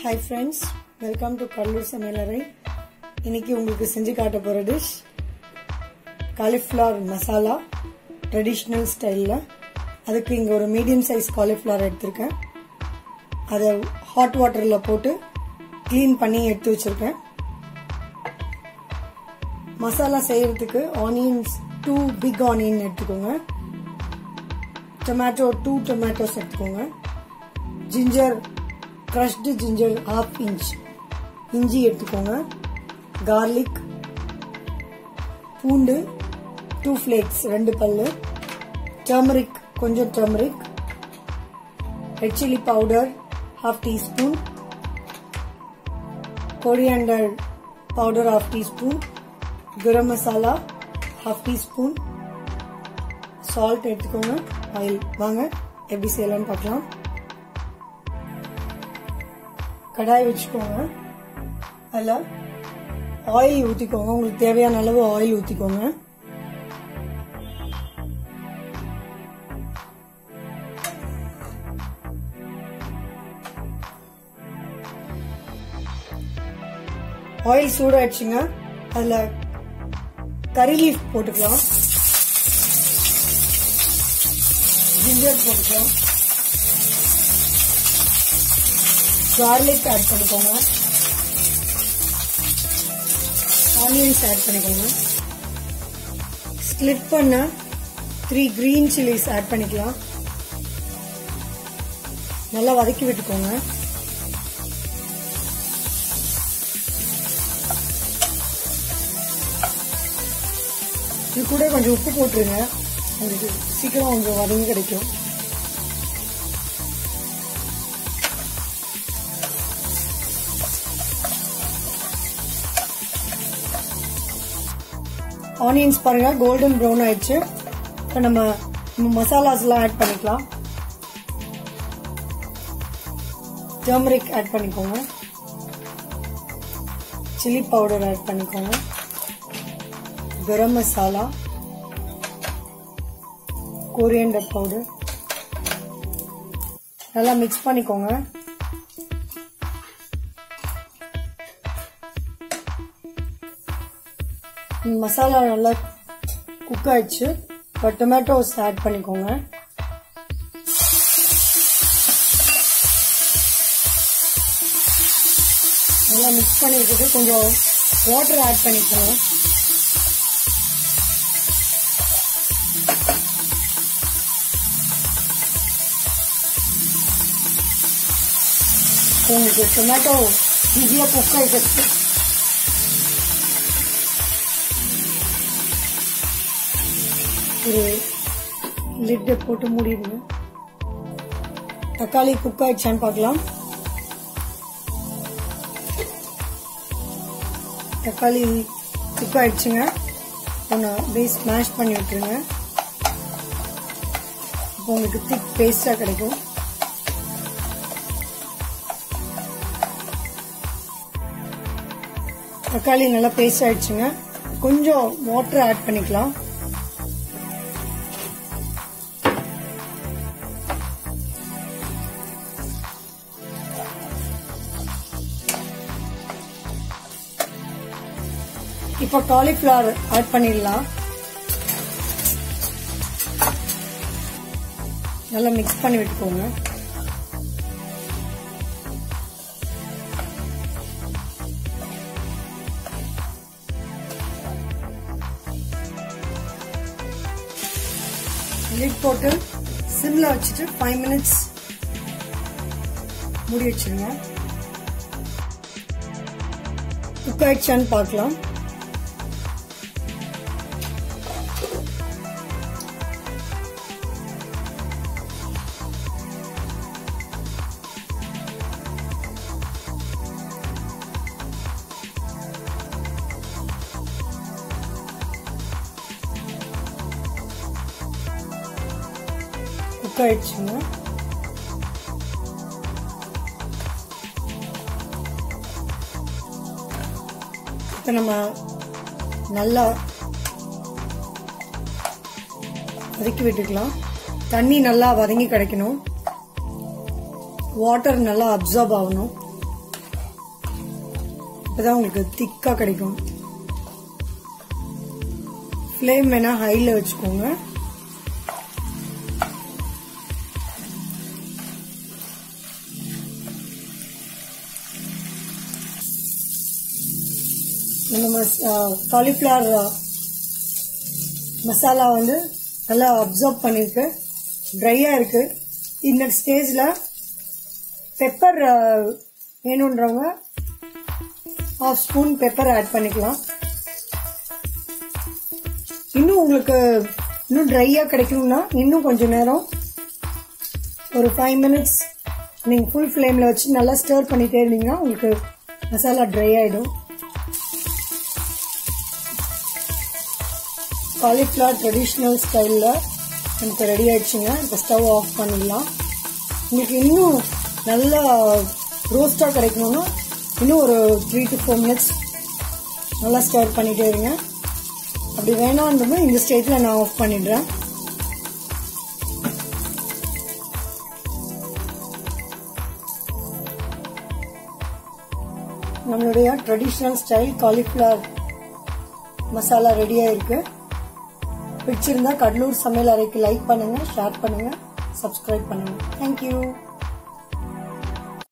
hi friends welcome to Cuddalore சமையலறை இன்னைக்கு உங்களுக்கு செஞ்சு காட்ட போகிற டிஷ் காலிஃப்ளவர் மசாலா ட்ரெடிஷ்னல் ஸ்டைலில் அதுக்கு இங்கே ஒரு மீடியம் சைஸ் காலிஃப்ளவர் எடுத்திருக்கேன் அதை ஹாட் வாட்டரில் போட்டு க்ளீன் பண்ணி எடுத்து வச்சுருக்கேன் மசாலா செய்யறதுக்கு ஆனியன்ஸ் டூ பிக் ஆனியன் எடுத்துக்கோங்க டொமேட்டோ டூ டொமேட்டோஸ் எடுத்துக்கோங்க ginger crushed ginger half inch இஞ்சி எடுத்துக்கோங்க கார்லிக் பூண்டு டூ ஃப்ளேக்ஸ் ரெண்டு பல்லு டர்மரிக் கொஞ்சம் turmeric red chilli powder half teaspoon coriander powder half teaspoon garam masala half teaspoon salt எடுத்துக்கோங்க ஆயில் வாங்க எப்படி செய்யலாம்னு பார்க்கலாம் கடாய் வச்சுக்கோங்க அதில் ஆயில் ஊற்றிக்கோங்க உங்களுக்கு தேவையான அளவு ஆயில் ஊற்றிக்கோங்க ஆயில் சூடாயிடுச்சுங்க அதில் கறி லீஃப் போட்டுக்கலாம் ஜிஞ்சர் போட்டுக்கலாம் கார்லிக் ஆட் பண்ணிக்கோங்க ஆனியன்ஸ் ஆட் பண்ணிக்கோங்க ஸ்லிட் பண்ண த்ரீ கிரீன் சில்லிஸ் ஆட் பண்ணிக்கலாம் நல்லா வதக்கி விட்டுக்கோங்க இது கூட கொஞ்சம் உப்பு போட்டுருங்க உங்களுக்கு சீக்கிரம் கொஞ்சம் வதங்கி கிடைக்கும் ஆனியன்ஸ் பாருங்க கோல்டன் ப்ரௌன் ஆயிடுச்சு இப்போ நம்ம மசாலாஸ்லாம் ஆட் பண்ணிக்கலாம் டர்மரிக் ஆட் பண்ணிக்கோங்க சில்லி பவுடர் ஆட் பண்ணிக்கோங்க கரம் மசாலா கொரியண்டர் பவுடர் நல்லா மிக்ஸ் பண்ணிக்கோங்க மசாலா நல்லா குக் ஆயிடுச்சு இப்போ டொமேட்டோஸ் ஆட் பண்ணிக்கோங்க நல்லா மிக்ஸ் பண்ணிட்டு கொஞ்சம் வாட்டர் ஆட் பண்ணிக்கோங்க உங்களுக்கு டொமேட்டோ ஈஸியாக குக் ஆகிடுச்சு ஒரு லிட்டை போட்டு மூடிடுங்க தக்காளி குக் ஆயிடுச்சான்னு பார்க்கலாம் தக்காளி குக் ஆயிடுச்சுங்க ஒன்று அப்படியே ஸ்மாஷ் பண்ணி விட்டுருங்க இப்போ உங்களுக்கு திக் பேஸ்டாக கிடைக்கும் தக்காளி நல்லா பேஸ்ட் ஆயிடுச்சுங்க கொஞ்சம் வாட்டர் ஆட் பண்ணிக்கலாம் இப்போ காலிஃபிளவர் ஆட் பண்ணிடலாம் நல்லா மிக்ஸ் பண்ணி விட்டுக்கோங்க லிட் போட்டு சிம்ல வச்சுட்டு ஃபைவ் மினிட்ஸ் மூடி வச்சிருங்க குக் ஆயிடுச்சான்னு பார்க்கலாம் குக் ஆயிடுச்சுங்க இப்போ நம்ம நல்லா வதக்கி விட்டுக்கலாம் தண்ணி நல்லா வதங்கி கிடைக்கணும் வாட்டர் நல்லா அப்சர்வ் ஆகணும் இப்பதான் உங்களுக்கு திக்கா கிடைக்கும் ஃப்ளேம் வேணா ஹைல வச்சுக்கோங்க நம்ம காலிஃப்ளவர் மசாலா வந்து நல்லா அப்சர்வ் பண்ணிருக்கு ட்ரையா இருக்கு இந்த ஸ்டேஜ்ல பெப்பர் வேணுன்றவங்க ஹாஃப் ஸ்பூன் பெப்பர் ஆட் பண்ணிக்கலாம் இன்னும் உங்களுக்கு இன்னும் ட்ரையா கிடைக்கணும்னா இன்னும் கொஞ்ச நேரம் ஒரு ஃபைவ் மினிட்ஸ் நீங்க ஃபுல் ஃப்ளேம்ல வச்சு நல்லா ஸ்டர் பண்ணிட்டே இருந்தீங்கன்னா உங்களுக்கு மசாலா ட்ரை ஆயிடும் காலிஃப்ளவர் ட்ரெடிஷ்னல் ஸ்டைலில் எனக்கு ரெடி ஆயிடுச்சுங்க இப்போ ஸ்டவ் ஆஃப் பண்ணிடலாம் உங்களுக்கு இன்னும் நல்லா ரோஸ்டாக கிடைக்கணும்னா இன்னும் ஒரு த்ரீ டு ஃபோர் மினிட்ஸ் நல்லா ஸ்டோர் பண்ணிட்டே இருங்க அப்படி வேணான்றது இந்த ஸ்டேஜில் நான் ஆஃப் பண்ணிடுறேன் நம்மளுடைய ட்ரெடிஷ்னல் ஸ்டைல் காலிஃப்ளவர் மசாலா ரெடியாக இருக்கு பிடிச்சிருந்தா கடலூர் சமையல் அறைக்கு லைக் பண்ணுங்க ஷேர் பண்ணுங்க சப்ஸ்கிரைப் பண்ணுங்க தேங்க்யூ